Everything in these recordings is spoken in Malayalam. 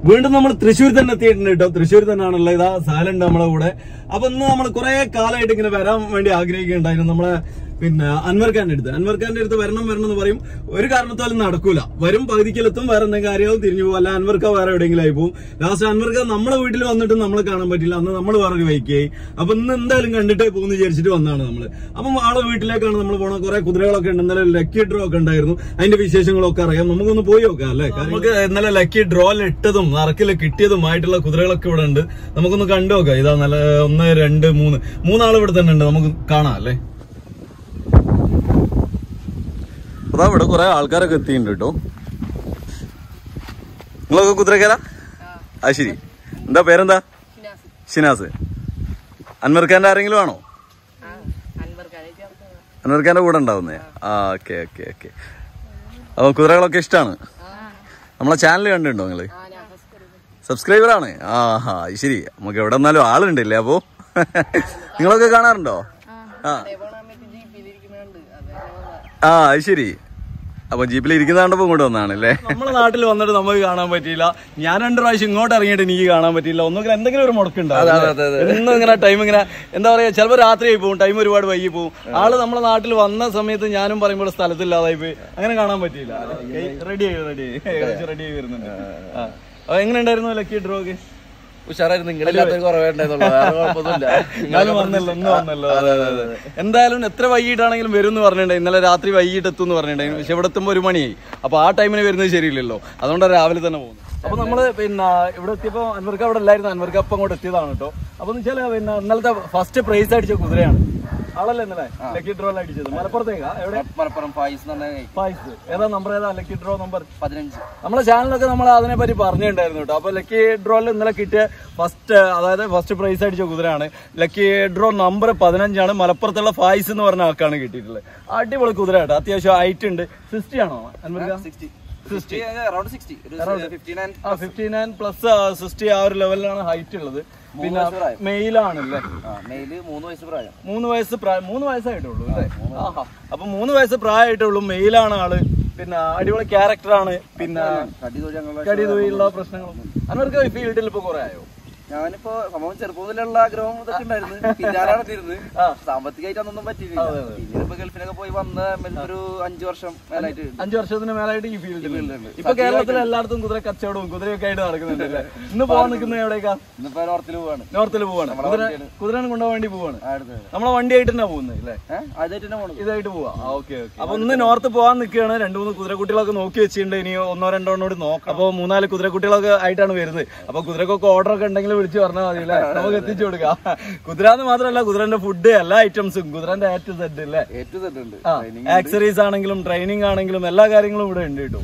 വീണ്ടും നമ്മൾ തൃശ്ശൂർ തന്നെ എത്തിയിട്ടുണ്ട് കേട്ടോ തൃശ്ശൂർ തന്നെയാണുള്ളത് ഇതാ സാലുണ്ട് നമ്മളെ കൂടെ അപ്പൊ ഇന്ന് നമ്മൾ കുറെ കാലമായിട്ട് ഇങ്ങനെ വരാൻ വേണ്ടി ആഗ്രഹിക്കുന്നുണ്ടായിരുന്നു നമ്മളെ പിന്നെ അൻവർ ഖാന്റെ അടുത്ത് അൻവർ ഖാന്റെ അടുത്ത് വരണം വരണം എന്ന് പറയും ഒരു കാരണത്താലും നടക്കൂല വരും പകുതിക്കലെത്തും വേറെ എന്തെങ്കിലും കാര്യവും തിരിഞ്ഞു പോകും അല്ല അൻവർ ഖാൻ വേറെ എവിടെയെങ്കിലും ആയി പോകും ലാസ്റ്റ് അൻവർ ഖാൻ നമ്മളെ വീട്ടിൽ വന്നിട്ട് നമ്മളെ കാണാൻ പറ്റില്ല അന്ന് നമ്മൾ വേറൊരു വൈക്കായി അപ്പൊ ഇന്ന് എന്തായാലും കണ്ടിട്ടേ പോകുന്നു വിചാരിച്ചിട്ട് വന്നതാണ് നമ്മള് അപ്പം ആളെ വീട്ടിലേക്കാണ് നമ്മൾ പോണത് കുറെ കുതിരകളൊക്കെ ഉണ്ട് ഇന്നലെ ലക്കി ഡ്രോ ഒക്കെ ഉണ്ടായിരുന്നു അതിന്റെ വിശേഷങ്ങളൊക്കെ അറിയാം നമുക്കൊന്ന് പോയി നോക്കാം അല്ലെ നമുക്ക് ഇന്നലെ ലക്കി ഡ്രോയിൽ ഇട്ടതും നറുക്കിൽ കിട്ടിയതുമായിട്ടുള്ള കുതിരകളൊക്കെ ഇവിടെ ഉണ്ട് നമുക്കൊന്ന് കണ്ടു നോക്കാം ഇതാ നല്ല ഒന്ന് രണ്ട് മൂന്ന് മൂന്നാൾ ഇവിടെ തന്നെ ഉണ്ട് നമുക്ക് കാണാം അല്ലേ അതാ ഇവിടെ കുറെ ആൾക്കാരൊക്കെ എത്തിയിട്ടുണ്ട് കേട്ടോ നിങ്ങളൊക്കെ കുതിരക്കാരാ ആ ശരി എന്താ പേരെന്താ ഷിനാസ് അൻവർ ഖാന്റെ ആരെങ്കിലും ആണോ അൻവർ ഖാന്റെ കൂടെ ഉണ്ടാവുന്നേ ആ ഓക്കെ ഓക്കെ ഓക്കെ അപ്പൊ കുതിരകളൊക്കെ ഇഷ്ടമാണ് നമ്മളെ ചാനൽ കണ്ടിട്ടുണ്ടോ നിങ്ങള് സബ്സ്ക്രൈബർ ആണ് ആ ഹാ ശരി നമുക്ക് എവിടെ നിന്നാലും ആളുണ്ടല്ലേ അപ്പോ നിങ്ങളൊക്കെ കാണാറുണ്ടോ ആ ആ അത് ശരി അപ്പൊ ജീപ്പിൽ ഇരിക്കുന്ന കണ്ടപ്പോ ഇങ്ങോട്ട് വന്നാണല്ലേ നമ്മുടെ നാട്ടിൽ വന്നിട്ട് നമുക്ക് കാണാൻ പറ്റിയില്ല ഞാൻ രണ്ടു പ്രാവശ്യം ഇങ്ങോട്ട് ഇറങ്ങിയിട്ട് എനിക്ക് കാണാൻ പറ്റിയില്ല ഒന്നുകിൽ എന്തെങ്കിലും ഒരു മുടക്കുണ്ടാവും എന്നും ഇങ്ങനെ ടൈം ഇങ്ങനെ എന്താ പറയാ ചിലപ്പോൾ രാത്രിയായി പോകും ടൈം ഒരുപാട് വൈകി പോകും ആള് നമ്മുടെ നാട്ടിൽ വന്ന സമയത്ത് ഞാനും പറയുമ്പോൾ സ്ഥലത്തില്ലാതായി പോയി അങ്ങനെ കാണാൻ പറ്റിയില്ല റെഡി ആയി റെഡി ആയി റെഡി ആയി വരുന്നുണ്ട് ആ. അപ്പൊ എങ്ങനെ ഉണ്ടായിരുന്നു ലക്കി ഡ്രോക്ക് ഉഷാറായിരുന്നു നിങ്ങളില്ലാത്ത കുറവേണ്ടായിരുന്നുള്ളൂ വേറെ കുഴപ്പമൊന്നുമില്ല എന്നാലും വന്നല്ലോ ഒന്ന് വന്നല്ലോ അതെ അതെ അതെ എന്തായാലും എത്ര വൈകിട്ടാണെങ്കിലും വരും എന്ന് പറഞ്ഞിട്ടുണ്ടായി ഇന്നലെ രാത്രി വൈകിട്ട് എത്തും എന്ന് പറഞ്ഞിട്ടുണ്ടായിരുന്നു പക്ഷെ ഇവിടെ എത്തുമ്പോൾ ഒരു മണിയായി അപ്പൊ ആ ടൈമിന് വരുന്നത് ശരിയില്ലല്ലോ അതുകൊണ്ട് രാവിലെ തന്നെ പോകുന്നു അപ്പൊ നമ്മള് പിന്നെ ഇവിടെ എത്തിയപ്പോ അൻവർക്ക് അവിടെ അല്ലായിരുന്നു അൻവർക്ക് അപ്പം അങ്ങോട്ട് എത്തിയതാണ് കേട്ടോ അപ്പൊ എന്ന് വെച്ചാൽ പിന്നെ ഇന്നലത്തെ ഫസ്റ്റ് പ്രൈസ് അടിച്ച കുതിരയാണ് ആളല്ലേ ഇന്നലെ ലക്കി ഡ്രോ അടിച്ചത് മലപ്പുറത്തേക്കാ എവിടെ മലപ്പുറം പായസ് എന്ന് പറഞ്ഞ ഫായിസ് ഏതാ നമ്പർ ഏതാ ലക്കി ഡ്രോ നമ്പർ പതിനഞ്ച് നമ്മളെ ചാനലൊക്കെ നമ്മൾ അതിനെ പറ്റി പറഞ്ഞിട്ടുണ്ടായിരുന്നു കേട്ടോ അപ്പൊ ലക്കി ഡ്രോയിൽ ഇന്നലെ കിട്ടിയ ഫസ്റ്റ് അതായത് ഫസ്റ്റ് പ്രൈസ് അടിച്ച കുതിരയാണ് ലക്കി ഡ്രോ നമ്പർ പതിനഞ്ചാണ് മലപ്പുറത്തുള്ള ഫായിസ് എന്ന് പറഞ്ഞ ആൾക്കാണ് കിട്ടിയിട്ടുള്ളത് അടിപൊളി കുതിര കേട്ടോ അത്യാവശ്യം ഹൈറ്റ് ഉണ്ട് സിക്സ്റ്റി ആണോ അൻവരിക? സിക്സ്റ്റി സിക്സ്റ്റി അറൌണ്ട് സിക്സ്റ്റി ഒരു ഫിഫ്റ്റി നയൻ ആ ഫിഫ്റ്റി നയൻ പ്ലസ് സിക്സ്റ്റി ആ ഒരു ലെവലിലാണ് ഹൈറ്റ് ഉള്ളത് പിന്നെ വയസ്സ് പ്രായം. മെയിലാണല്ലേ മെയില് മൂന്ന് വയസ്സ് പ്രായം മൂന്ന് വയസ്സ് പ്രായം മൂന്ന് വയസ്സായിട്ടുള്ളൂ അല്ലേ ആഹാ അപ്പൊ മൂന്ന് വയസ്സ് പ്രായമായിട്ടുള്ളൂ മെയിലാണ് ആള് പിന്നെ അടിപൊളി ക്യാരക്ടറാണ് പിന്നെ കടി തൊഴിൽ ഞങ്ങളുടെ കടി തൊഴിലുള്ള പ്രശ്നങ്ങളും അവർക്ക് ഫീൽഡിൽ ഇപ്പൊ കുറെ ആയോ ഞാനിപ്പോ സംഭവം ചെറുപ്പം മുതലുള്ള ആഗ്രഹം ഇതൊക്കെ ഉണ്ടായിരുന്നു പിന്നാലാണ് തീരുന്നത് സാമ്പത്തികമായിട്ട് അതൊന്നും പറ്റിയില്ല പിന്നീട് ഗൾഫിലൊക്കെ പോയി വന്ന ഒരു അഞ്ചു വർഷം മേലായിട്ട് അഞ്ചു വർഷത്തിന് മേലായിട്ട് ഈ ഫീൽഡിൽ ഇപ്പൊ കേരളത്തിൽ എല്ലായിടത്തും കുതിര കച്ചവടവും കുതിരയൊക്കെ ആയിട്ട് നടക്കുന്നുണ്ടല്ലേ ഇന്ന് പോകാൻ നിൽക്കുന്നത് എവിടേക്കാ ഇന്നിപ്പോ നോർത്തിൽ പോവാണ് നോർത്തിൽ പോവാണ് കുതിര കുതിരനെ കൊണ്ടുപോകാൻ വേണ്ടി പോവാണ് അടുത്ത് നമ്മളെ വണ്ടി ആയിട്ട് തന്നെ പോകുന്നത് അല്ലേ ഏഹ് ആദ്യമായിട്ട് തന്നെ പോണത് ഇതായിട്ട് പോവാ ഓക്കെ ഓക്കെ അപ്പൊ ഇന്ന് നോർത്ത് പോകാൻ നിൽക്കുകയാണ് രണ്ടു മൂന്ന് കുതിരക്കുട്ടികളൊക്കെ നോക്കി വെച്ചിട്ടുണ്ട് ഇനി ഒന്നോ രണ്ടോ എണ്ണോട് നോക്കാം അപ്പൊ മൂന്നാല് കുതിരക്കുട്ടികളൊക്കെ ആയിട്ടാണ് വരുന്നത് അപ്പൊ കുതിരക്കൊക്കെ ഓർഡർ ഒക്കെ ഉണ്ടെങ്കിൽ വിളിച്ച് പറഞ്ഞാൽ മതി അല്ലേ നമുക്ക് എത്തിച്ചു കൊടുക്കാം കുതിര എന്ന് മാത്രമല്ല കുതിരന്റെ ഫുഡ് എല്ലാ ഐറ്റംസും കുതിരന്റെ ആറ്റ് സെറ്റ് അല്ലേ ഏറ്റവും തെറ്റുണ്ട് ആക്സറീസ് ആണെങ്കിലും ട്രെയിനിങ് ആണെങ്കിലും എല്ലാ കാര്യങ്ങളും ഇവിടെ ഉണ്ട് കേട്ടോ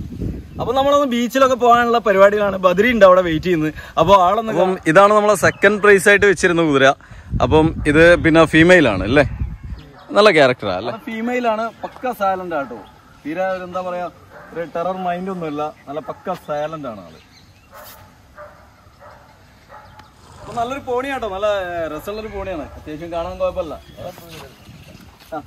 അപ്പൊ നമ്മളൊന്ന് ബീച്ചിലൊക്കെ പോകാനുള്ള പരിപാടികളാണ് ബദ്രി ഉണ്ട് അവിടെ വെയിറ്റ് ചെയ്യുന്നത് അപ്പൊ ആളൊന്ന് അപ്പം ഇതാണ് നമ്മളെ സെക്കൻഡ് പ്രൈസ് ആയിട്ട് വെച്ചിരുന്ന കുതിര അപ്പം ഇത് പിന്നെ ഫീമെയിൽ ആണ് അല്ലേ നല്ല ക്യാരക്ടറാ അല്ലേ ഫീമെയിൽ ആണ് പക്ക സൈലന്റ് ആട്ടോ തീരെ ഒരു എന്താ പറയാ ഒരു ടെറർ മൈൻഡ് ഒന്നുമില്ല നല്ല പക്ക സൈലന്റ് ആണ് ആള് അപ്പൊ നല്ലൊരു പോണിയാട്ടോ നല്ല രസമുള്ളൊരു പോണിയാണ് അത്യാവശ്യം കാണാൻ കുഴപ്പമില്ല ആ.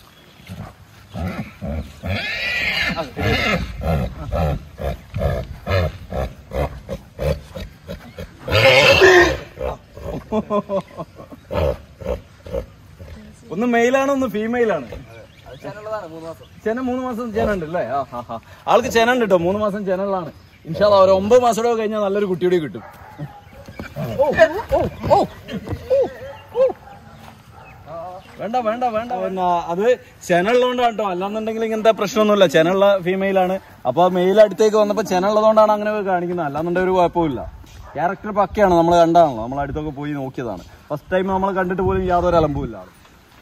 ഒന്ന് മെയിലാണ് ഒന്ന് ഫീമെയിലാണ് മൂന്ന് മാസം ചെന മൂന്ന് മാസം ചെന ഉണ്ട് അല്ലേ ആ ഹാ ഹാ ആൾക്ക് ചെന ഉണ്ട് കേട്ടോ മൂന്ന് മാസം ചെനകളാണ് ഇൻഷാല്ല ഒരു ഒമ്പത് മാസം കൂടെ കഴിഞ്ഞാൽ നല്ലൊരു കുട്ടിയോടെ കിട്ടും ഓ, ഓ, ഓ, ഓ, ഓ. വേണ്ട വേണ്ട വേണ്ട പിന്നെ അത് ചെനുള്ളതുകൊണ്ടാണ് കേട്ടോ അല്ലാന്നുണ്ടെങ്കിൽ ഇങ്ങനത്തെ പ്രശ്നമൊന്നുമില്ല ചെനുള്ള ഫീമെയിലാണ് അപ്പൊ മെയിൽ അടുത്തേക്ക് വന്നപ്പോ ചെനുള്ളതുകൊണ്ടാണ് അങ്ങനെ കാണിക്കുന്നത് അല്ലാന്നുണ്ടെങ്കിൽ ഒരു കുഴപ്പമില്ല ക്യാരക്ടർ പക്കയാണ് നമ്മൾ കണ്ടാണല്ലോ നമ്മൾ അടുത്തൊക്കെ പോയി നോക്കിയതാണ് ഫസ്റ്റ് ടൈം നമ്മൾ കണ്ടിട്ട് പോലും യാതൊരു അലമ്പുമില്ല ആള്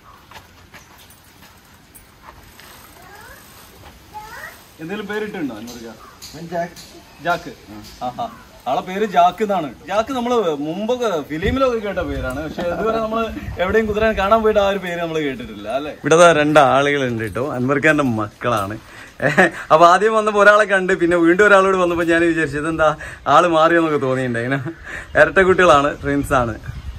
എന്തെങ്കിലും പേരിട്ടുണ്ടോ അൻവർക്ക് ജാക്ക് ആഹാ. ആളെ പേര് ജാക്ക് എന്നാണ് ജാക്ക് നമ്മള് മുമ്പൊക്കെ ഫിലിമിലൊക്കെ കേട്ട പേരാണ് പക്ഷെ ഇതുവരെ നമ്മള് എവിടെയും കുതിരനെ കാണാൻ പോയിട്ട് ആ ഒരു പേര് നമ്മൾ കേട്ടിട്ടില്ല അല്ലെ ഇവിടെ രണ്ട് ആളുകളുണ്ട് കേട്ടോ അൻവർഖാന്റെ മക്കളാണ് അപ്പൊ ആദ്യം വന്നപ്പോ ഒരാളെ കണ്ട് പിന്നെ വീണ്ടും ഒരാളോട് വന്നപ്പോ ഞാൻ വിചാരിച്ചത് എന്താ ആള് മാറിയെന്നൊക്കെ തോന്നിയിട്ടുണ്ടായിന് ഇരട്ട കുട്ടികളാണ് ട്രെയിൻസ് ആണ്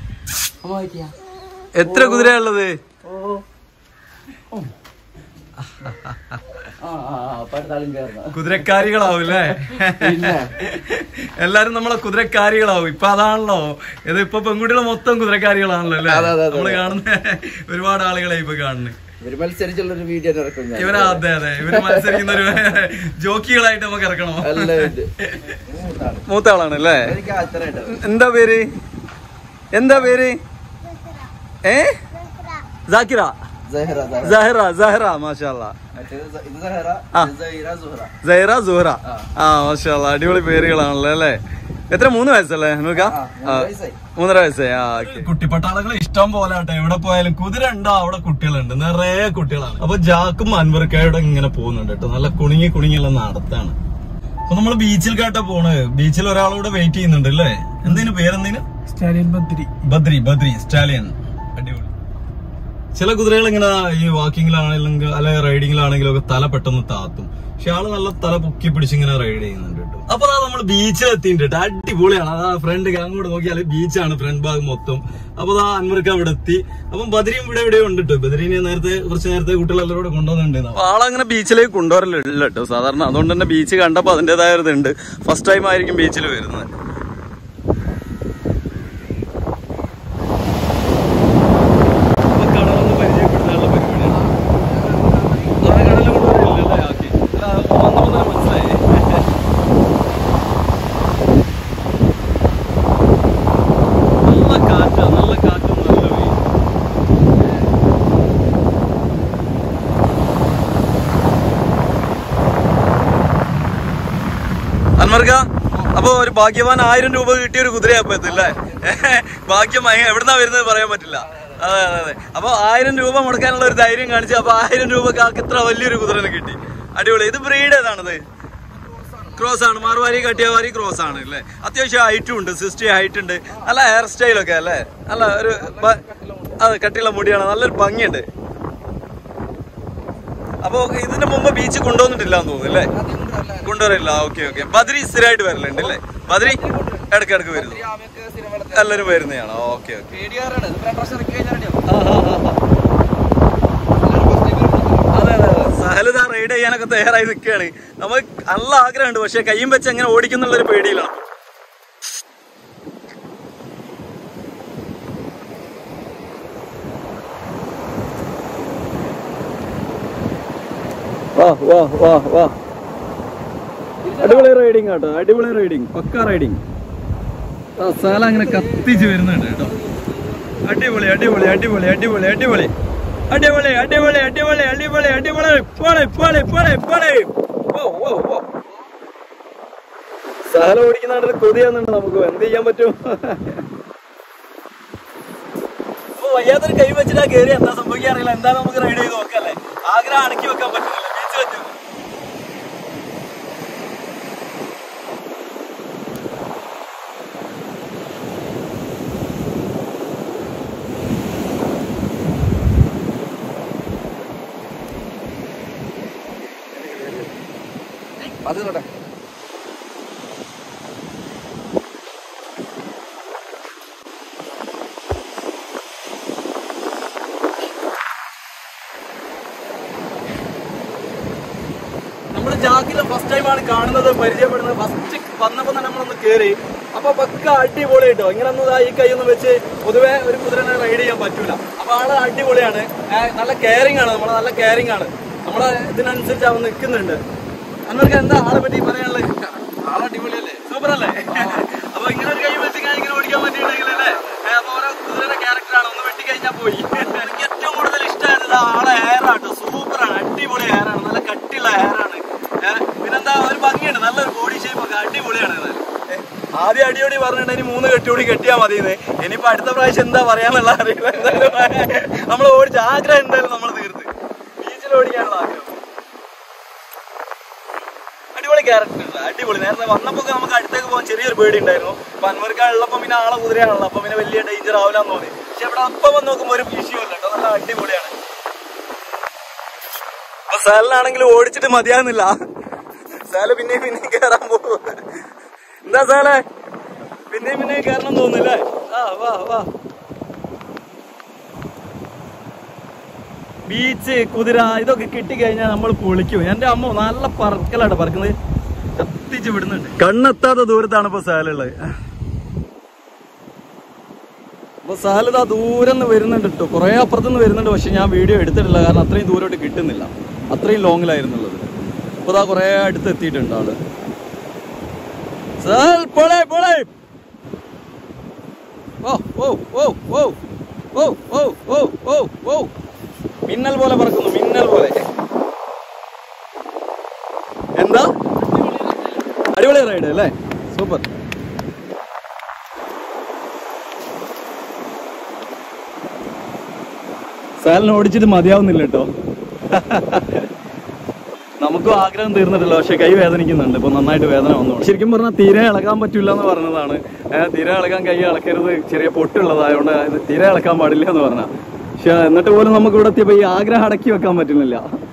എത്ര കുതിരയുള്ളത് ആ ആ ആ, അപ്പൊ അടുത്ത ആളും കയറുന്ന കുതിരക്കാരികളാവും അല്ലേ പിന്നെ. എല്ലാരും നമ്മളെ കുതിരക്കാരികളാവും ഇപ്പൊ അതാണല്ലോ ഇത് ഇപ്പൊ പെൺകുട്ടികൾ മൊത്തം കുതിരക്കാരികളാണല്ലോ അല്ലേ അതെ, അതെ, അതെ. നമ്മള് കാണുന്ന ഒരുപാട് ആളുകളെ ഇപ്പൊ കാണുന്നത് ഇവര് മത്സരിച്ചുള്ള ഒരു വീഡിയോ ഇറക്കും ഞാൻ ഇവരാ അതെ അതെ ഇവര് മത്സരിക്കുന്ന ഒരു ജോക്കികളായിട്ട് നമുക്ക് ഇറക്കണോ അല്ല ഇത്. മൂന്നാള്. മൂത്ത ആളാണ് അല്ലേ എനിക്ക് ആദ്യത്തെ എന്താ പേര് എന്താ പേര് ഏ ജാക്കിറ സഹറ സഹറ. സഹറ സഹറ മാഷാല്ല മറ്റേത് സ- ഇത് സഹറ ആ. ഇത് സഹീറ, സുഹറ. സൈറ സുഹറ ആ. ആ മാഷാല്ല അടിപൊളി പേരുകളാണല്ലോ അല്ലേ എത്ര മൂന്ന് വയസ്സല്ലേ നൂർക്ക ആ, മൂന്ന് വയസ്സായി. മൂന്നര വയസ്സായി ആ കുട്ടിപ്പട്ടാളകൾ ഇഷ്ടം പോലെ ആട്ടെ എവിടെ പോയാലും കുതിര ഉണ്ടോ അവിടെ കുട്ടികളുണ്ട് നിറയെ കുട്ടികളാണ് അപ്പൊ ജാക്കും അൻവർക്കായോടെ ഇങ്ങനെ പോകുന്നുണ്ട് കേട്ടോ നല്ല കുണുങ്ങി കുണുങ്ങിയുള്ള നടത്താണ് അപ്പൊ നമ്മള് ബീച്ചിൽ കേട്ടാ പോണ് ബീച്ചിൽ ഒരാളോട് വെയിറ്റ് ചെയ്യുന്നുണ്ട് അല്ലേ എന്തേനു പേരെന്തേനു സ്റ്റാലിയൻ ബദ്രി ബദ്രി ബദ്രി സ്റ്റാലിയൻ അടിപൊളി ചില കുതിരകൾ ഇങ്ങനെ ഈ വാക്കിങ്ങിലാണെങ്കിലും അല്ലെ റൈഡിങ്ങിലാണെങ്കിലും ഒക്കെ തല പെട്ടെന്ന് താത്തും പക്ഷെ ആള് നല്ല തല പൊക്കി പിടിച്ച് ഇങ്ങനെ റൈഡ് ചെയ്യുന്നുണ്ട് കേട്ടോ അപ്പൊ അതാ നമ്മൾ ബീച്ചിൽ എത്തിയിട്ടുണ്ട് അടിപൊളിയാണ് അതാ ഫ്രണ്ട് അങ്ങോട്ട് നോക്കിയാൽ ബീച്ചാണ് ഫ്രണ്ട് ഭാഗം മൊത്തം അപ്പൊ അതാ അൻവർക്ക് അവിടെ എത്തി അപ്പം ബദ്രിയും ഇവിടെ എവിടെയോ ഉണ്ട് കേട്ടോ ബദ്രീനെ നേരത്തെ കുറച്ച് നേരത്തെ കുട്ടികൾ എല്ലാവരും കൂടെ കൊണ്ടുവന്നിട്ടുണ്ട് അപ്പൊ ആളങ്ങനെ ബീച്ചിലേക്ക് കൊണ്ടുവരലില്ല കേട്ടോ സാധാരണ അതുകൊണ്ട് തന്നെ ബീച്ച് കണ്ടപ്പോ അതിന്റേതായ ഒരു ഇതുണ്ട് ഫസ്റ്റ് ടൈം ആയിരിക്കും ബീച്ചിൽ വരുന്നത് അപ്പൊ കടലൊന്ന് പരിചയപ്പെടുത്താനുള്ള പരിപാടിയാണ്. ആ കടലിൽ കൊണ്ടുവരില്ലല്ലേ ആക്കി? അല്ല, വന്നപ്പോ തന്നെ മനസ്സിലായി. നല്ല കാറ്റാ, നല്ല കാറ്റും നല്ല വെയിലും. അൻവർക്ക അപ്പൊ ഒരു ഭാഗ്യവാൻ ആയിരം രൂപ കിട്ടിയ ഒരു കുതിരയപ്പോ എത്തില്ലേ ഭാഗ്യം ഭയ- എവിടുന്നാ വരുന്നത് പറയാൻ പറ്റില്ല അതെ അതെ അതെ അപ്പൊ ആയിരം രൂപ മുടക്കാനുള്ള ഒരു ധൈര്യം കാണിച്ചു അപ്പൊ ആയിരം രൂപക്ക് ആൾക്ക് ഇത്ര വലിയൊരു കുതിരനെ കിട്ടി അടിപൊളി ഇത് ബ്രീഡ് ഏതാണത് ക്രോസ് ആണ് മാർവാരി കട്ടിയവാരി ക്രോസ് ആണ് അല്ലേ അത്യാവശ്യം ഹൈറ്റും ഉണ്ട് സിക്സ്റ്റി ഹൈറ്റ് ഉണ്ട് നല്ല ഹെയർ സ്റ്റൈലൊക്കെ അല്ലേ നല്ല ഒരു ബ- അതെ കട്ടിയുള്ള മുടിയാണ് നല്ലൊരു ഭംഗിയുണ്ട് അപ്പൊ ഇതിന്റെ മുമ്പ് ബീച്ച് കൊണ്ടുവന്നിട്ടില്ല എന്ന് തോന്നുന്നു അല്ലേ കൊണ്ടുവരില്ല ഓക്കെ ഓക്കെ ബദ്രി സ്ഥിരമായിട്ട് വരലുണ്ട് അല്ലേ ബദ്രി ഇടയ്ക്ക് ഇടയ്ക്ക് വരുന്നു ഈ ആമയൊക്കെ സ്ഥിരം വെള്ളത്തിൽ എല്ലാവരും വരുന്നതാണ് ഓക്കെ ഓക്കെ പേടിയാറാണ്. ഇത് രണ്ട് വർഷം ഇറക്കി കഴിഞ്ഞാൽ റെഡിയാവും. അതെ അതെ അതെ സഹലത റൈഡ് ചെയ്യാനൊക്കെ തയ്യാറായി നിൽക്കുകയാണ് നമുക്ക് നല്ല ആഗ്രഹമുണ്ട് പക്ഷെ കയ്യും വെച്ച് എങ്ങനെ ഓടിക്കുന്നുള്ള ഒരു പേടിയിലാണ് വാ വാ വാ വാ അടിപൊളി റൈഡിങ് കേട്ടോ അടിപൊളി റൈഡിങ് പക്ക റൈഡിങ് ആ സ്ഥലം അങ്ങനെ കത്തിച്ച് വരുന്നുണ്ട് കേട്ടോ അടിപൊളി അടിപൊളി അടിപൊളി അടിപൊളി അടിപൊളി അടിപൊളി അടിപൊളി അടിപൊളി അടിപൊളി അടിപൊളി പൊളി പൊളി പൊളി പൊളി ഓ ഓ ഓ സഹല ഓടിക്കുന്നുണ്ട് കൊതിയാന്നുണ്ട് നമുക്ക് എന്ത് ചെയ്യാൻ പറ്റും അപ്പൊ വയ്യാത്തൊരു കൈ വെച്ചിട്ടാ കയറി എന്താ സംഭവിക്കാൻ അറിയില്ല എന്താ നമുക്ക് റൈഡ് ചെയ്ത് നോക്കല്ലേ ആഗ്രഹം അടക്കി വെക്കാൻ പറ്റുന്നില്ല ബീച്ച് വെച്ചു അത് കേട്ടെ നമ്മുടെ ജാക്കിലെ ഫസ്റ്റ് ടൈം ആണ് കാണുന്നത് പരിചയപ്പെടുന്നത് ഫസ്റ്റ് വന്നപ്പോ തന്നെ നമ്മളൊന്ന് കേറി അപ്പൊ പക്ക അടിപൊളി കേട്ടോ ഇങ്ങനെ ഒന്ന് ദാ ഈ കൈ ഒന്ന് വെച്ച് പൊതുവെ ഒരു കുതിരനെ റൈഡ് ചെയ്യാൻ പറ്റൂല അപ്പൊ ആള് അടിപൊളിയാണ് ഏ, നല്ല കെയറിംഗ് ആണ് നമ്മളെ നല്ല കെയറിംഗ് ആണ് നമ്മളെ ഇതിനനുസരിച്ച് അവൻ നിൽക്കുന്നുണ്ട് അന്നർക്ക് എന്താ ആളെ പറ്റി പറയാനുള്ളത് ആള് അടിപൊളിയല്ലേ സൂപ്പർ അല്ലേ അപ്പൊ ഇങ്ങനെ ഒരു കൈ വെച്ച് ഞാൻ ഇങ്ങനെ ഓടിക്കാൻ പറ്റിയിട്ടുണ്ടെങ്കിൽ അല്ലേ ഏ, അപ്പൊ ഓരോ കുതിരയുടെ ക്യാരക്ടറാണ് ഒന്ന് വെട്ടി കഴിഞ്ഞാൽ പോയി എനിക്ക് ഏറ്റവും കൂടുതൽ ഇഷ്ടമായത് ആ ആളെ ഹെയർ ആട്ടോ സൂപ്പറാണ് അടിപൊളി ഹെയർ ആണ് നല്ല കട്ടിയുള്ള ഹെയർ ആണ് ഏ, പിന്നെന്താ ഒരു ഭംഗിയുണ്ട് നല്ലൊരു ബോഡി ഷേപ്പ് ഒക്കെ അടിപൊളിയാണ് ഇത് ഏ, ആദ്യം അടിയോടി പറഞ്ഞിട്ടുണ്ടെങ്കിൽ മൂന്ന് കെട്ടുകൂടി കെട്ടിയാൽ മതി ഇനിയിപ്പോ അടുത്ത പ്രാവശ്യം എന്താ പറയാന്നുള്ള അറിയില്ല എന്തായാലും നമ്മൾ ഓടിച്ച ആഗ്രഹം എന്തായാലും നമ്മൾ തീർത്ത് ബീച്ചിൽ ഓടിക്കാനുള്ള ആഗ്രഹം അടിപൊളി ക്യാരക്ടർ ഉണ്ട് അടിപൊളി നേരത്തെ വന്നപ്പോ നമുക്ക് അടുത്തേക്ക് പോകാൻ ചെറിയൊരു പേടി ഉണ്ടായിരുന്നു അപ്പൊ അൻവർക്കാളുള്ളപ്പോ പിന്നെ ആളെ കുതിരയാണല്ലോ അപ്പൊ പിന്നെ വലിയ ഡേഞ്ചർ ആവില്ലാന്ന് തോന്നി പക്ഷെ ഇവിടെ അപ്പം വന്ന് നോക്കുമ്പോ ഒരു വിഷയം അല്ല കേട്ടോ നല്ല അടിപൊളിയാണ് അപ്പൊ സാലിനാണെങ്കിൽ ഓടിച്ചിട്ട് മതിയാകുന്നില്ല സാല് പിന്നെയും പിന്നെയും കയറാൻ പോകും എന്താ സാലേ പിന്നെയും പിന്നെയും കയറണം തോന്നുന്നില്ലേ ആ വാ വാ ബീച്ച് കുതിര ഇതൊക്കെ കിട്ടിക്കഴിഞ്ഞാൽ നമ്മൾ പൊളിക്കും എന്റെ അമ്മ നല്ല പറക്കലാണ് പറക്കുന്നത് കത്തിച്ച് വിടുന്നുണ്ട് കണ്ണെത്താത്ത ദൂരത്താണ് ഇപ്പൊ സാലുള്ളത് അപ്പൊ സാലത ദൂരം നിന്ന് വരുന്നുണ്ട് കേട്ടോ കുറെ അപ്പുറത്തുനിന്ന് വരുന്നുണ്ട് പക്ഷെ ഞാൻ വീഡിയോ എടുത്തിട്ടില്ല കാരണം അത്രയും ദൂരോട്ട് കിട്ടുന്നില്ല അത്രയും ലോങ്ങിലായിരുന്നുള്ളത് അപ്പൊ അതാ കുറെ അടുത്ത് എത്തിയിട്ടുണ്ട് ആള് സാൽ പോളെ പോളെ ഓ ഓ ഓ ഓ ഓ ഓ ഓ ഓ ഓ മിന്നൽ പോലെ പറക്കുന്നു മിന്നൽ പോലെ എന്താ അടിപൊളി റൈഡ് അല്ലേ സൂപ്പർ സാലിന് ഓടിച്ചിട്ട് മതിയാവുന്നില്ല കേട്ടോ നമുക്കും ആഗ്രഹം തീർന്നിട്ടില്ല പക്ഷെ കൈ വേദനിക്കുന്നുണ്ട് ഇപ്പൊ നന്നായിട്ട് വേദന വന്നു ശരിക്കും പറഞ്ഞാൽ തീരെ ഇളകാൻ പറ്റില്ല എന്ന് പറഞ്ഞതാണ് ഏ, തീരെ ഇളകാൻ കൈ ഇളക്കരുത് ചെറിയ പൊട്ടുള്ളതായതുകൊണ്ട് ഇത് തീരെ ഇളക്കാൻ പാടില്ല എന്ന് പറഞ്ഞ പക്ഷെ എന്നിട്ട് പോലും നമുക്ക് ഇവിടെ എത്തിയപ്പോ ഈ ആഗ്രഹം അടക്കി വെക്കാൻ പറ്റുന്നില്ല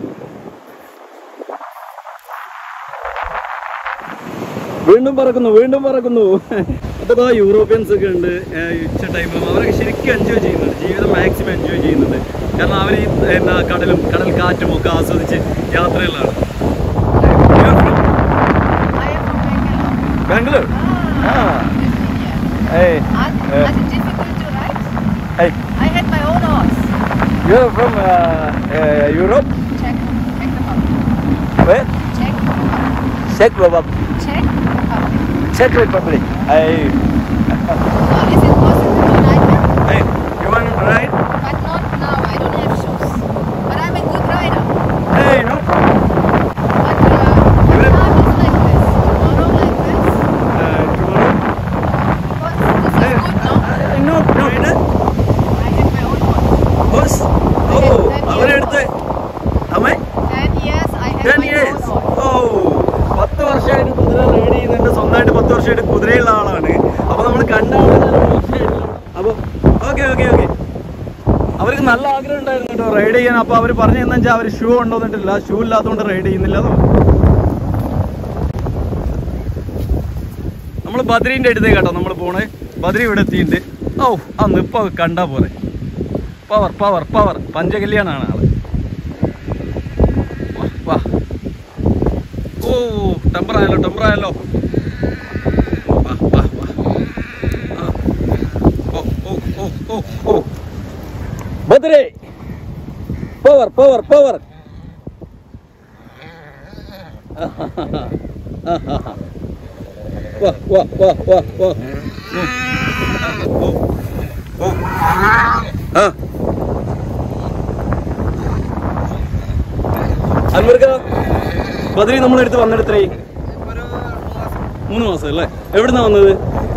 വീണ്ടും പറക്കുന്നു വീണ്ടും പറക്കുന്നു അതൊക്കെ യൂറോപ്യൻസ് ഒക്കെ ഉണ്ട് ഏഹ് ഉച്ച ടൈമിലും അവരൊക്കെ ശരിക്കും എൻജോയ് ചെയ്യുന്നുണ്ട് ജീവിതം മാക്സിമം എൻജോയ് ചെയ്യുന്നുണ്ട് കാരണം അവർ ഈ എന്നാ കടലും കടൽ കാറ്റും ഒക്കെ ആസ്വദിച്ച് യാത്രകളിലാണ് I am from Bangalore. Bangalore ആ Yeah. ഏയ് And Yeah. was it difficult to ride? ഏയ് I had my own horse. You from Europe Czech, Czech Republic. Czech Republic. ചെക്ക് റിപ്പബ്ലിക് Czech Republic. ചെക്ക് Republic I So is it possible to ride them? You want ride But not now. I don't have shoes. But I'm a good rider. ഏയ് no But uh, You're a- tomorrow is like this. Tomorrow like this. Because this is good, no? No no I had my own horse. Boss ഓ അവരെടുത്ത് അമ്മേ Ten years I had ten my years own horse. ഓ പത്ത് വർഷമായിട്ട് കുതിര റൈഡ് ചെയ്യുന്നുണ്ട് സ്വന്തമായിട്ട് പത്ത് വർഷമായിട്ട് കുതിരയുള്ള ആളാണ് അപ്പൊ നമ്മൾ കണ്ട അപ്പൊ ഓക്കെ ഓക്കെ ഓക്കെ അവർക്ക് നല്ല ആഗ്രഹം ഉണ്ടായിരുന്നു കേട്ടോ റൈഡ് ചെയ്യാൻ അപ്പൊ അവർ പറഞ്ഞു എന്താ വെച്ചാൽ അവർ ഷൂ കൊണ്ടുവന്നിട്ടില്ല ഷൂ ഇല്ലാത്തതുകൊണ്ട് റൈഡ് ചെയ്യുന്നില്ല എന്ന് പറഞ്ഞു. നമ്മൾ ബദ്രീന്റെ അടുത്തേക്ക് കേട്ടോ നമ്മൾ പോണേ ബദ്രി ഇവിടെ എത്തിയിട്ടുണ്ട് ഓ അന്ന് ഇപ്പൊ കണ്ടാ പോലെ പവർ പവർ പവർ പഞ്ചകല്യാണാണ് ആള് വാ, വാ ഓ ടെമ്പർ ആയല്ലോ ടെമ്പർ ആയല്ലോ വാ വാ വാ ആ. ഓ ഓ ഓ ഓ ഓ ബദ്രേ പവർ പവർ പവർ വാ വാ വാ വാ വാ ഉം. ഓ ഓ ആ അൻവർക്ക ബദ്രി നമ്മളെടുത്ത് വന്നെടുത്തേ മൂന്ന് മാസം അല്ലേ എവിടുന്നാ വന്നത്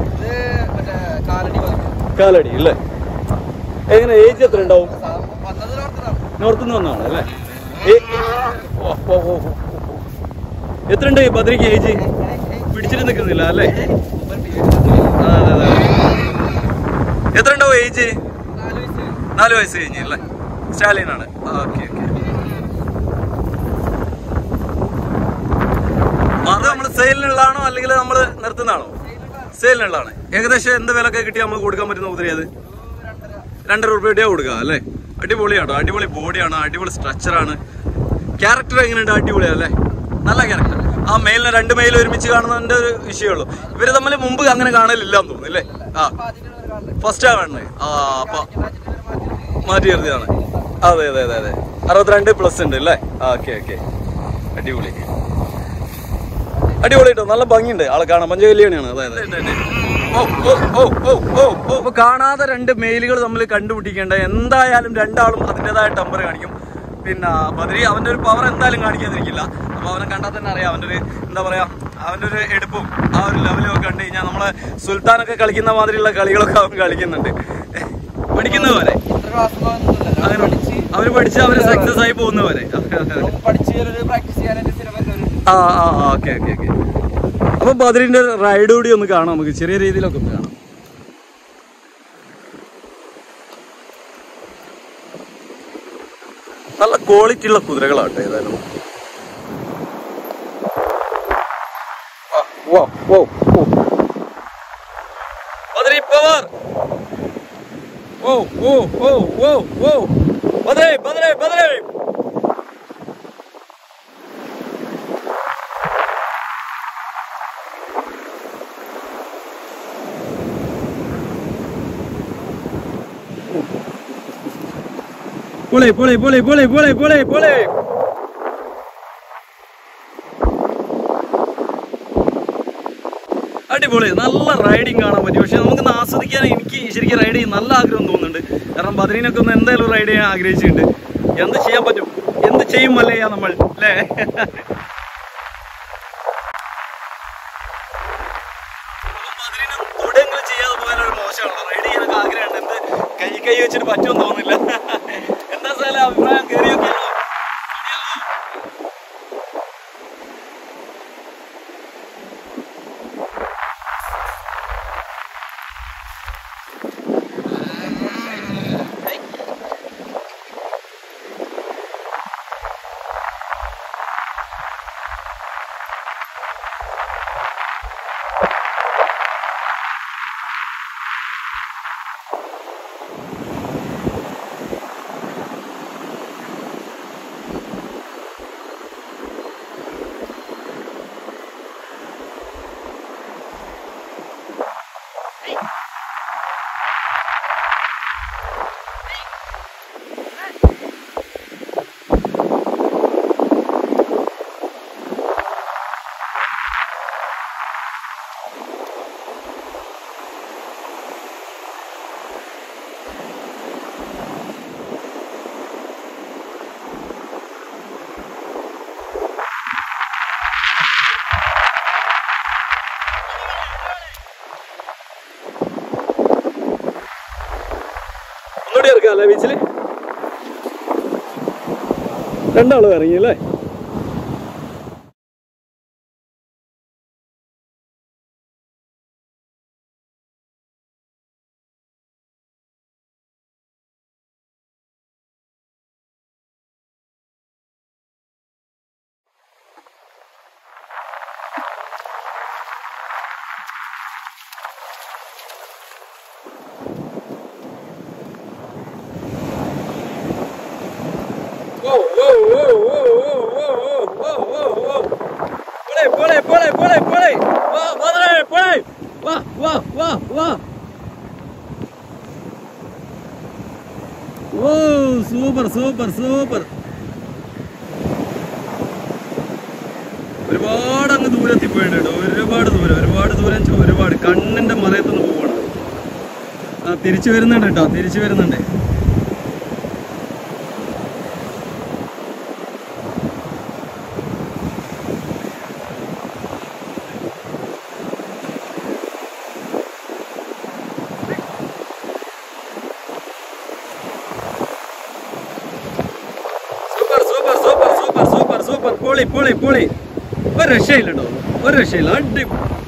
കാലടി അല്ലേ എങ്ങനെ ഏജ് എത്ര ഉണ്ടാവും നോർത്തുനിന്ന് വന്നതാണ് അല്ലേ ഏ- ഓ, ഓ, ഓ, ഓ, ഓ. എത്ര ഉണ്ട് ബദ്രിക്ക് ഏജ് പിടിച്ചിട്ട് നിൽക്കുന്നില്ല അല്ലേ ആ, അതെ, അതെ. എത്ര ഉണ്ടാവും ഏജ് നാല് വയസ്സ് കഴിഞ്ഞ് അല്ലേ സ്റ്റാലിൻ ആണ് ഓക്കെ ഓക്കെ അത് നമ്മൾ സെയിലിനുള്ളതാണോ അല്ലെങ്കിൽ നമ്മൾ നിർത്തുന്നതാണോ സെയിലിനുള്ളതാണ് ഏകദേശം എന്ത് വിലക്കെ കിട്ടി നമ്മൾ കൊടുക്കാൻ പറ്റുന്ന കുതിര അത് രണ്ടര റുപ്യയുടെ കൊടുക്കുക അല്ലേ അടിപൊളിയാണോ അടിപൊളി ബോഡിയാണ് അടിപൊളി സ്ട്രക്ചറാണ് ക്യാരക്ടർ എങ്ങനെയുണ്ട് അടിപൊളിയാണ് അല്ലേ നല്ല ക്യാരക്ടർ ആ മെയിലിനെ രണ്ട് മെയിൽ ഒരുമിച്ച് കാണുന്നതിന്റെ ഒരു വിഷയമുള്ളൂ ഇവര് തമ്മിൽ മുമ്പ് അങ്ങനെ കാണലില്ല എന്ന് തോന്നുന്നു അല്ലേ ആ ഫസ്റ്റാ കാണുന്നത് ആ അപ്പൊ മാറ്റി നിർത്തിയതാണ് അതെ അതെ അതെ അതെ അറുപത്തിരണ്ട് പ്ലസ് ഉണ്ട് അല്ലേ ഓക്കെ ഓക്കെ അടിപൊളി അടിപൊളി കേട്ടോ നല്ല ഭംഗിയുണ്ട് ആളെ കാണാൻ പഞ്ചകല്യാണിയാണ് അതെ അതെ ഓ ഓ ഓ ഓ ഓ ഓ അപ്പൊ കാണാതെ രണ്ട് മെയിലുകൾ തമ്മിൽ കണ്ടുപിടിക്കേണ്ട എന്തായാലും രണ്ടാളും അതിൻ്റെതായ ടെമ്പർ കാണിക്കും പിന്നെ ബദരി അവന്റെ ഒരു പവർ എന്തായാലും കാണിക്കാതിരിക്കില്ല അപ്പൊ അവനെ കണ്ടാൽ തന്നെ അറിയാം അവന്റെ ഒരു എന്താ പറയാ അവന്റെ ഒരു എടുപ്പും ആ ഒരു ലെവലും ഒക്കെ കണ്ടു കഴിഞ്ഞാൽ നമ്മളെ സുൽത്താനൊക്കെ കളിക്കുന്ന മാതിരിയുള്ള കളികളൊക്കെ അവൻ കളിക്കുന്നുണ്ട് പഠിക്കുന്ന പോലെ അങ്ങനെ അവര് പഠിച്ച് അവര് സക്സസ് ആയി പോകുന്ന പോലെ പ്രാക്ടീസ് ചെയ്യാനായിട്ട് സ്ഥിരം വരുന്നവര് ആ ആ ഓക്കെ ഓക്കെ ഓക്കെ അപ്പൊ ബദറിന്റെ റൈഡ് കൂടി ഒന്ന് കാണാം നമുക്ക് ചെറിയ രീതിയിലൊക്കെ ഒന്ന് കാണാം നല്ല ക്വാളിറ്റി ഉള്ള കുതിരകളാട്ടെ ഏതായാലും ആ, വോ, വോ, വോ. ബദരി പവർ ഓ ഓ ഓ ഓ ഓ ബദലേ ബദലേ ബദലേ പൊളി പൊളി പൊളി പൊളി പൊളി പൊളി പൊളി അടിപൊളി നല്ല റൈഡിങ് കാണാൻ പറ്റി പക്ഷെ നമുക്കൊന്ന് ആസ്വദിക്കാൻ എനിക്ക് ശരിക്കും റൈഡ് ചെയ്യാൻ നല്ല ആഗ്രഹം തോന്നുന്നുണ്ട് കാരണം ബദ്രീനൊക്കെ ഒന്ന് എന്തായാലും റൈഡ് ചെയ്യാൻ ആഗ്രഹിച്ചിട്ടുണ്ട് എന്ത് ചെയ്യാൻ പറ്റും എന്ത് ചെയ്യും മല്ലയ്യ നമ്മൾ അല്ലേ തുടങ്ങൾ ചെയ്യാതെ പോകാനൊരു മോശമാണല്ലോ റൈഡ് ചെയ്യാനൊക്കെ ആഗ്രഹമുണ്ട് എന്ത് കൈ കൈ വെച്ചിട്ട് പറ്റുമെന്ന് തോന്നുന്നില്ല എന്താ സാറേ അഭിപ്രായം കയറിയൊക്കെ ഒന്നുകൂടി ഇറക്കാല്ലേ ബീച്ചില് രണ്ടാളും ഇറങ്ങി അല്ലേ പോളെ പോളെ പോളെ പോളെ വാ വന്നേ പോളെ വാ വാ വാ വാ ഓ സൂപ്പർ സൂപ്പർ സൂപ്പർ ഒരുപാട് അങ്ങ് ദൂരെ എത്തിപ്പോയിട്ടുണ്ട് ഒരുപാട് ദൂരം ഒരുപാട് ദൂരം വെച്ചാ ഒരുപാട് കണ്ണിന്റെ മറയത്തുനിന്ന് പോവാണ് ആ തിരിച്ചു വരുന്നുണ്ട് കേട്ടോ തിരിച്ചു വരുന്നുണ്ട് super super super super super super പൊളി പൊളി പൊളി ഒരു രക്ഷയില്ല കേട്ടോ ഒരു രക്ഷയില്ല അടി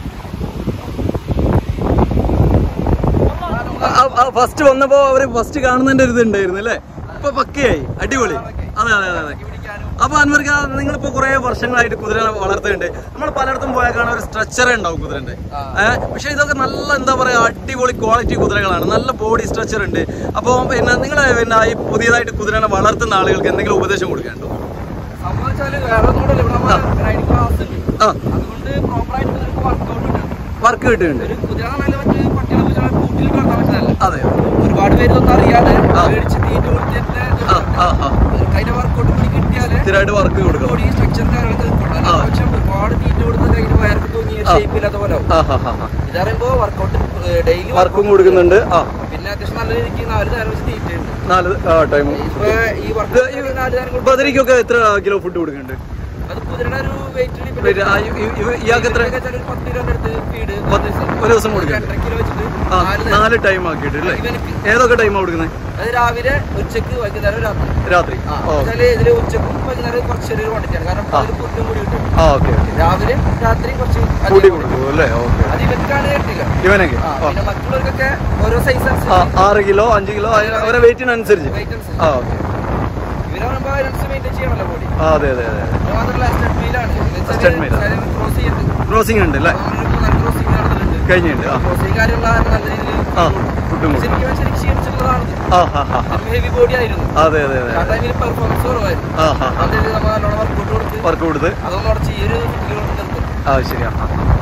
ഫസ്റ്റ് വന്നപ്പോ അവര് ഫസ്റ്റ് കാണുന്നതിന്റെ ഒരു ഇത് ഉണ്ടായിരുന്നു അല്ലേ ഇപ്പൊ പക്കയായി അടിപൊളി അതെ അതെ അതെ അതെ അപ്പൊ അൻവർക്ക് നിങ്ങളിപ്പോ കുറെ വർഷങ്ങളായിട്ട് കുതിര വളർത്തുന്നുണ്ട് നമ്മൾ പലയിടത്തും പോയാൽ കാണാൻ ഒരു സ്ട്രക്ചറേ ഉണ്ടാവും കുതിരന്റെ ഏഹ് പക്ഷെ ഇതൊക്കെ നല്ല എന്താ പറയാ അടിപൊളി ക്വാളിറ്റി കുതിരകളാണ് നല്ല ബോഡി സ്ട്രക്ചർ ഉണ്ട് അപ്പോൾ പിന്നെ നിങ്ങൾ പിന്നെ ഈ പുതിയതായിട്ട് കുതിരനെ വളർത്തുന്ന ആളുകൾക്ക് എന്തെങ്കിലും ഉപദേശം കൊടുക്കാനുണ്ടോ സംഭവം വെച്ചാല് വേറെ ഒന്നുമില്ല ഇവിടെ നമ്മൾ റൈഡിങ് ക്ലാസ് ഉണ്ട് ആ അതുകൊണ്ട് പ്രോപ്പർ ആയിട്ട് നിങ്ങൾക്ക് വർക്കൗട്ട് ഉണ്ട് വർക്ക് കിട്ടുന്നുണ്ട് ഒരു കുതിര നല്ല മറ്റേ പട്ടികളെ കുതിര കൂട്ടിൽ വളർത്താൻ പറ്റുന്നതല്ല അതെ ഒരുപാട് പേര് ഇതൊന്നും അറിയാതെ ആ. മേടിച്ച് തീറ്റ കൊടുത്തിട്ട് ആ ആ ആ അതിന്റെ വർക്കൗട്ട് കൂടി കിട്ടിയാല് സ്ഥിരമായിട്ട് വർക്ക് കൊടുക്കണം ബോഡി സ്ട്രക്ചർ കാര്യങ്ങളൊക്കെ നിൽക്കണം ആ. പക്ഷെ ഒരുപാട് തീറ്റ കൊടുത്ത് അതിന് വയർക്ക് തൂങ്ങി ആ. ഷേപ്പ് ഇല്ലാത്ത പോലെ ആവും. ആ ഹാ ഹാ ഹാ ഇതറിയുമ്പോ വർക്കൗട്ട് ഡെയിലി വർക്കും കൊടുക്കുന്നുണ്ട് ആ പിന്നെ അത്യാവശ്യം നല്ല രീതിക്ക് നാല് നേരം വെച്ച് തീറ്റ ഉണ്ട് നാല് ടൈം ഇപ്പൊ ഈ വർക്ക് നാല് നേരം കൊടുക്കും ബദരിക്കൊക്കെ എത്ര കിലോ ഫുഡ് കൊടുക്കുന്നുണ്ട് അത് കുതിരയുടെ ഒരു വെയിറ്റ് Weight, ആ, ഇ- ഇ- ഇ- ഇയാൾക്ക് എത്ര ഒരു പത്ത് കിലോന്റെ അടുത്ത് ഫീഡ് പത്ത് ഒരു ദിവസം കൊടുക്കും രണ്ടര കിലോ വെച്ചിട്ട് ആ നാല് നേരം. നാല് ടൈം ആക്കിയിട്ട് അല്ലേ ഇവനക്ക് ഏതൊക്കെ ടൈമാണ് കൊടുക്കുന്നത് അത് രാവിലെ ഉച്ചക്ക് വൈകുന്നേരം രാത്രി രാത്രി ആ, ഓ വെച്ചാല് ഇതില് ഉച്ചക്കും വൈകുന്നേരം കുറച്ച് ഒരു ക്വാണ്ടിറ്റിയാണ് കാരണം ആ. അതിൽ ഫുഡും കൂടി കിട്ടും ആ ഓക്കെ ഓക്കെ രാവിലെ രാത്രി കുറച്ച് അധികം കൂടി കൊടുക്കും. കൊടുക്കും അല്ലേ ഓക്കെ അത് ഇവനക്കാണ് കിട്ടില്ല ഇവനൊക്കെ ആ, ആ പിന്നെ മറ്റുള്ളവർക്കൊക്കെ ഓരോ സൈസ് ആ, അനുസരിച്ച് ആറ് കിലോ അഞ്ച് കിലോ അതിന് അവരെ വെയിറ്റിനനുസരിച്ച് weight അനുസരിച്ച്. ആ ഓക്കെ ഇവരാകുമ്പോ അതിനനുസരിച്ച് മെയിൻറ്റെയിൻ ചെയ്യണമല്ലോ ബോഡി ആ അതെ അതെ അതെ അത് മാത്രമല്ല സ്റ്റഡ് മീലാണ് Stud meal ആ. ക്രോസ് ചെയ്യുന്നുണ്ട് ക്രോസിംഗ് ഉണ്ട് അല്ലേ ക്രോസിംഗ് നടന്നിട്ടുണ്ട് കഴിഞ്ഞിട്ടുണ്ട് ആ പ്രോസീ കാര്യമുള്ള കാരണം നല്ല രീതിയിൽ ആ ഫുഡും കൊടുക്കും ശരിക്കും ശരിക്കും ക്ഷീണിച്ചിട്ടുള്ളതാണ് ആ ഹാ ഹാ ഹെവി ബോഡി ആയിരുന്നു അതെ അതെ അതെ ആ ടൈമിൽ പെർഫോമൻസ് കുറവായിരുന്നു ആ ഹാ നല്ല രീതിയിൽ നമ്മൾ നല്ലോണം വർക്കൗട്ട് കൊടുത്ത് വർക്ക് കൊടുത്ത് അതൊന്നും ഉടച്ച് ഈ ഒരു കിലോമീറ്റർ നിർത്തും ആ ശരിയാ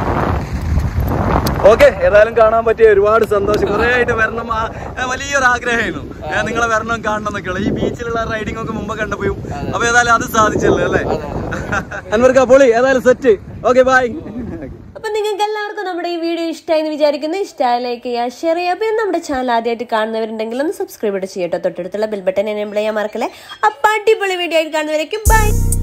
ഓക്കെ ഏതായാലും കാണാൻ പറ്റിയ ഒരുപാട് സന്തോഷം കുറെ ആയിട്ട് വരണം ആ, ആ, വലിയൊരു ആഗ്രഹമായിരുന്നു ഞാൻ നിങ്ങളെ വരണം കാണണം എന്നൊക്കെയുള്ള ഈ ബീച്ചിലുള്ള റൈഡിംഗ് ഒക്കെ മുമ്പ് കണ്ടപ്പോഴും അപ്പൊ ഏതായാലും അത് സാധിച്ചല്ലോ അല്ലേ അൻവർക്ക പൊളി ഏതായാലും സെറ്റ് ഓക്കെ ബൈ അപ്പൊ നിങ്ങൾക്ക് എല്ലാവർക്കും നമ്മുടെ ഈ വീഡിയോ ഇഷ്ടമായി എന്ന് വിചാരിക്കുന്നു ഇഷ്ടമായി ലൈക്ക് ചെയ്യുക ഷെയർ ചെയ്യുക പിന്നെ നമ്മുടെ ചാനൽ ആദ്യമായിട്ട് കാണുന്നവരുണ്ടെങ്കിൽ ഒന്ന് സബ്സ്ക്രൈബ് ചെയ്യട്ടോ തൊട്ടടുത്തുള്ള ബെൽ ബട്ടൺ എനേബിൾ ചെയ്യാൻ മറക്കല്ലേ അപ്പൊ അടിപൊളി വീഡിയോ ആയിട്ട് കാണുന്നവരേക്കും ബൈ